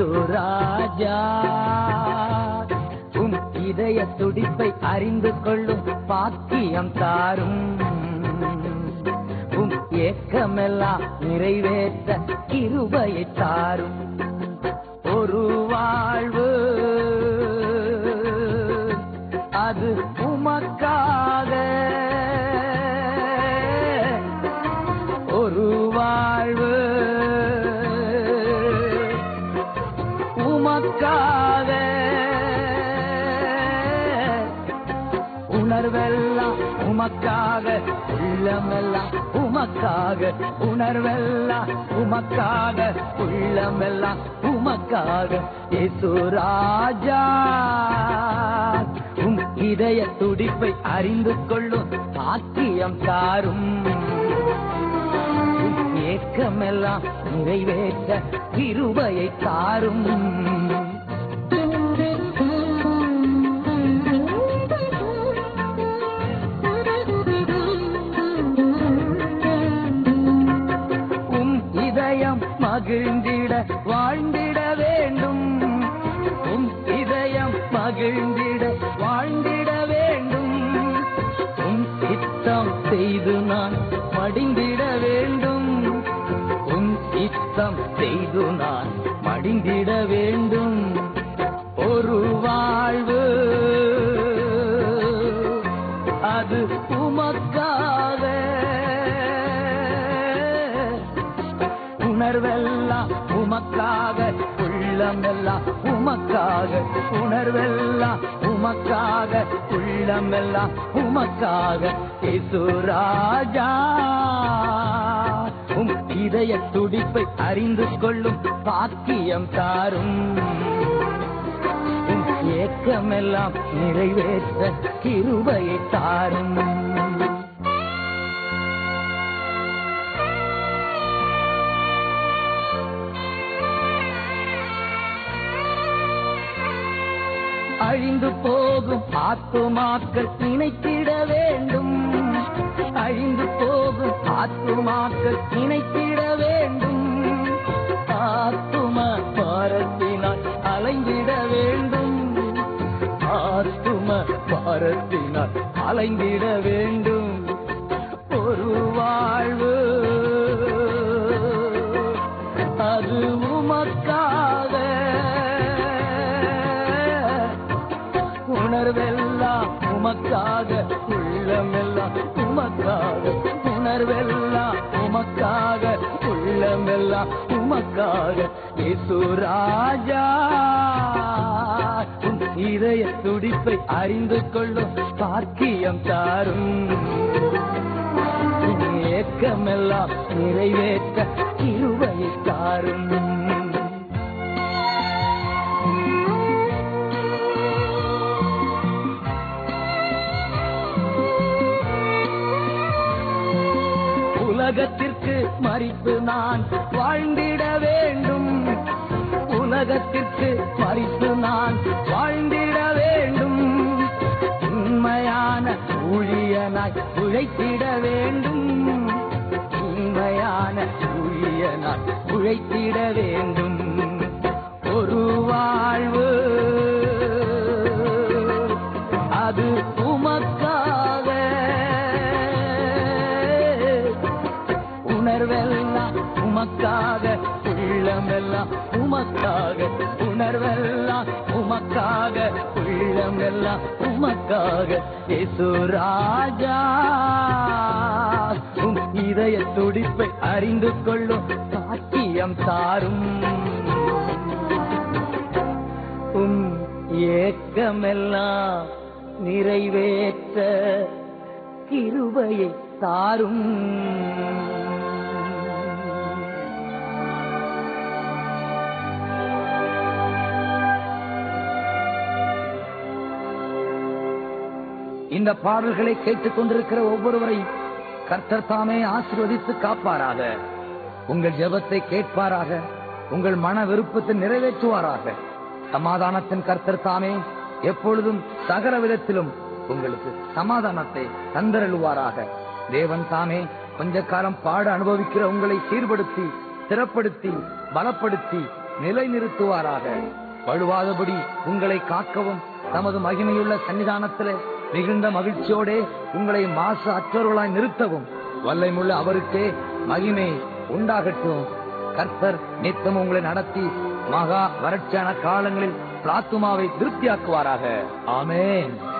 இசுராஜா உம் இதய துடிப்பை அறிந்து கொள்ளும் பாக்கியம் தாரும் உம் ஏக்கமெல்லாம் நிறைவேற்ற கிருபையை தாரும் ஒரு வாழ்வு அது உமக்காக ஒரு வாழ்வு உமக்காக உணர்வெல்லாம் உமக்காக உள்ளமெல்லாம் உமக்காக உணர்வெல்லாம் உமக்காக உள்ளமெல்லாம் உமக்காக இசுராஜா உம் இதய துடிப்பை அறிந்து கொள்ளும் பாக்கியம் தாரும் உம் ஏக்கமெல்லாம் நிறைவேற்ற கிருபையை தாரும் உம் இதயம் மகிழ்ந்திட வாழ்ந்திட வேண்டும் உம் இதயம் மகிழ்ந்திட வாழ்ந்திட வேண்டும் உம் சித்தம் செய்து நான் மடிந்திட வேண்டும் உம் சித்தம் செய்து நான் மடிந்திட வேண்டும் ஒரு வாழ்வு அது உமக்காக உணர்வெல்லாம் உமக்காக உள்ளமெல்லாம் உமக்காக உணர்வெல்லாம் உமக்காக உள்ளமெல்லாம் உமக்காக இசுராஜா உம் இதய துடிப்பை அறிந்து கொள்ளும் பாக்கியம் தாரும் உம் ஏக்கமெல்லாம் நிறைவேற்ற கிருபையை தாரும் அழிந்து போகும் ஆத்துமாக்கள் நினைத்திட வேண்டும் அழிந்து போகும் ஆத்துமாக்கள் நினைத்திட வேண்டும் ஆத்தும பாரத்தினால் அலைந்திட வேண்டும் ஆத்தும பாரத்தினால் அலைந்திட வேண்டும் ஒரு வாழ்வு அது உமக்காக உணர்வெல்லாம் உமக்காக உள்ளமெல்லாம் உமக்காக உணர்வெல்லாம் உமக்காக உள்ளமெல்லாம் உமக்காக இசுராஜா உம் இதய துடிப்பை அறிந்து கொள்ளும் பாக்கியம் தாரும் உம் ஏக்கமெல்லாம் நிறைவேற்ற இருவையை தாரும் உலகத்திற்கு மறித்து நான் வாழ்ந்திட வேண்டும் உலகத்திற்கு மறித்து நான் வாழ்ந்திட வேண்டும் உண்மையான ஊழியனாய் உழைத்திட வேண்டும் உண்மையான ஊழியனாய் உழைத்திட வேண்டும் ஒரு வாழ்வு அது உமக்காக உணர்வெல்லாம் உமக்காக உள்ளமெல்லாம் உமக்காக உணர்வெல்லாம் உமக்காக உள்ளமெல்லாம் உமக்காக இசுராஜா உம் இதய துடிப்பை அறிந்து கொள்ளும் சாத்தியம் தாரும் உம் ஏக்கமெல்லாம் நிறைவேற்ற கிருபையை தாரும் இந்த பாடல்களை கேட்டுக் கொண்டிருக்கிற ஒவ்வொருவரையும் கர்த்தர் தாமே ஆசீர்வதித்து காப்பாராக உங்கள் ஜெபத்தை கேட்பாராக உங்கள் மன விருப்பத்தை நிறைவேற்றுவாராக சமாதானத்தின் கர்த்தர் தாமே எப்பொழுதும் சகல விதத்திலும் உங்களுக்கு சமாதானத்தை தந்தருளுவாராக தேவன் தாமே கொஞ்ச காலம் பாட அனுபவிக்கிற உங்களை சீர்படுத்தி ஸ்திரப்படுத்தி பலப்படுத்தி நிலைநிறுத்துவாராக வழுவாதபடி உங்களை காக்கவும் தமது மகிமையுள்ள சன்னிதானத்திலே மிகுந்த மகிழ்ச்சியோடே உங்களை மாசு அற்றவர்களாய் நிறுத்தவும் வல்லைமுள்ள அவருக்கே மகிமை உண்டாகட்டும் கர்த்தர் நித்தம் உங்களை நடத்தி மகா வறட்சியான காலங்களில் பிளாத்துமாவை திருப்தியாக்குவாராக ஆமென்